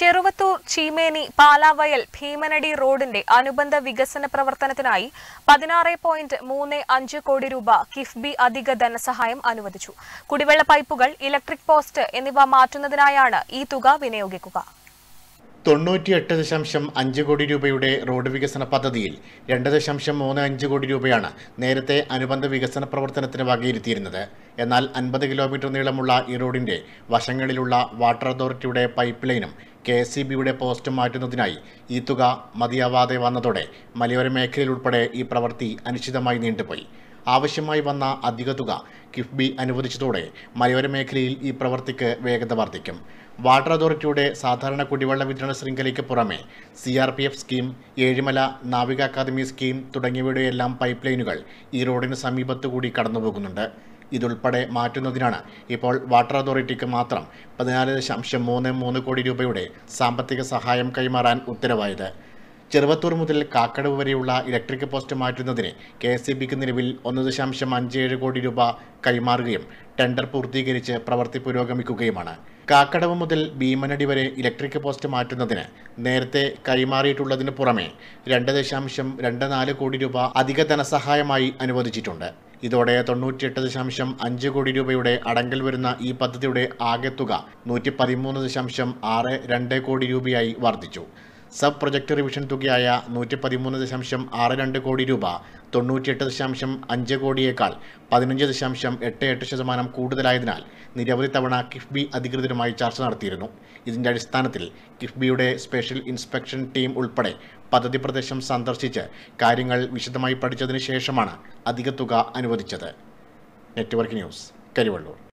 ചെറുവത്തൂർ ചീമേനി പാലാവയൽ ഭീമനടി റോഡിന്റെ അനുബന്ധ വികസന പ്രവർത്തനത്തിനായി പതിനാറ് പോയിന്റ് മൂന്ന് അഞ്ച് കോടി രൂപ കിഫ്ബി അധിക ധനസഹായം അനുവദിച്ചു കുടിവെള്ള പൈപ്പുകൾ ഇലക്ട്രിക് പോസ്റ്റ് എന്നിവ മാറ്റുന്നതിനായാണ് ഈ തുക വിനിയോഗിക്കുക തൊണ്ണൂറ്റിയെട്ട് ദശാംശം അഞ്ച് കോടി രൂപയുടെ റോഡ് വികസന പദ്ധതിയിൽ രണ്ട് ദശാംശം മൂന്ന് അഞ്ച് കോടി രൂപയാണ് നേരത്തെ അനുബന്ധ വികസന പ്രവർത്തനത്തിന് വകയിരുത്തിയിരുന്നത് എന്നാൽ അൻപത് കിലോമീറ്റർ നീളമുള്ള ഈ റോഡിന്റെ വശങ്ങളിലുള്ള വാട്ടർ അതോറിറ്റിയുടെ പൈപ്പ് ലൈനും കെ എസ് സി ബിയുടെ പോസ്റ്റും മാറ്റുന്നതിനായി ഈ തുക മതിയാവാതെ വന്നതോടെ മലയോര മേഖലയിൽ ഉൾപ്പെടെ ഈ പ്രവൃത്തി അനിശ്ചിതമായി നീണ്ടുപോയി ആവശ്യമായി വന്ന അധിക തുക കിഫ്ബി അനുവദിച്ചതോടെ മലയോര മേഖലയിൽ ഈ പ്രവൃത്തിക്ക് വേഗത വർദ്ധിക്കും വാട്ടർ അതോറിറ്റിയുടെ സാധാരണ കുടിവെള്ള വിതരണ ശൃംഖലയ്ക്ക് പുറമെ C R P F scheme Ezhimala നാവിക അക്കാദമി സ്കീം തുടങ്ങിയവയുടെയെല്ലാം പൈപ്പ് ലൈനുകൾ ഈ റോഡിന് സമീപത്തുകൂടി കടന്നുപോകുന്നുണ്ട് ഇതുൾപ്പെടെ മാറ്റുന്നതിനാണ് ഇപ്പോൾ വാട്ടർ അതോറിറ്റിക്ക് മാത്രം പതിനാല് ദശാംശം മൂന്ന് മൂന്ന് കോടി രൂപയുടെ സാമ്പത്തിക സഹായം കൈമാറാൻ ഉത്തരവായത് ചെറുവത്തൂർ മുതൽ കാക്കടവ് വരെയുള്ള ഇലക്ട്രിക് പോസ്റ്റ് മാറ്റുന്നതിന് കെ എസ് സി ബിക്ക് നിലവിൽ ഒന്ന് ദശാംശം അഞ്ച് ഏഴ് കോടി രൂപ കൈമാറുകയും ടെൻഡർ പൂർത്തീകരിച്ച് പ്രവൃത്തി പുരോഗമിക്കുകയുമാണ് കാക്കടവ് മുതൽ ഭീമനടി വരെ ഇലക്ട്രിക് പോസ്റ്റ് മാറ്റുന്നതിന് നേരത്തെ കൈമാറിയിട്ടുള്ളതിന് പുറമെ രണ്ട് ദശാംശം രണ്ട് നാല് കോടി രൂപ അധിക ധനസഹായമായി അനുവദിച്ചിട്ടുണ്ട് ഇതോടെ തൊണ്ണൂറ്റിയെട്ട് ദശാംശം അഞ്ച് കോടി രൂപയുടെ അടങ്കൽ വരുന്ന ഈ പദ്ധതിയുടെ ആകെ തുക നൂറ്റി പതിമൂന്ന് ദശാംശം ആറ് രണ്ട് കോടി രൂപയായി വർദ്ധിച്ചു സബ് പ്രൊജക്ട് റിവിഷൻ തുകയായ നൂറ്റി പതിമൂന്ന് ദശാംശം ആറ് രണ്ട് കോടി രൂപ തൊണ്ണൂറ്റിയെട്ട് ദശാംശം അഞ്ച് കോടിയേക്കാൾ പതിനഞ്ച് ദശാംശം എട്ട് എട്ട് ശതമാനം കൂടുതലായതിനാൽ നിരവധി തവണ കിഫ്ബി അധികൃതരുമായി ചർച്ച നടത്തിയിരുന്നു ഇതിന്റെ അടിസ്ഥാനത്തിൽ കിഫ്ബിയുടെ സ്പെഷ്യൽ ഇൻസ്പെക്ഷൻ ടീം ഉൾപ്പെടെ പദ്ധതി പ്രദേശം സന്ദർശിച്ച് കാര്യങ്ങൾ വിശദമായി പഠിച്ചതിന് ശേഷമാണ് അധിക തുക അനുവദിച്ചത് നെറ്റ്വർക്ക് ന്യൂസ് കരിവള്ളൂർ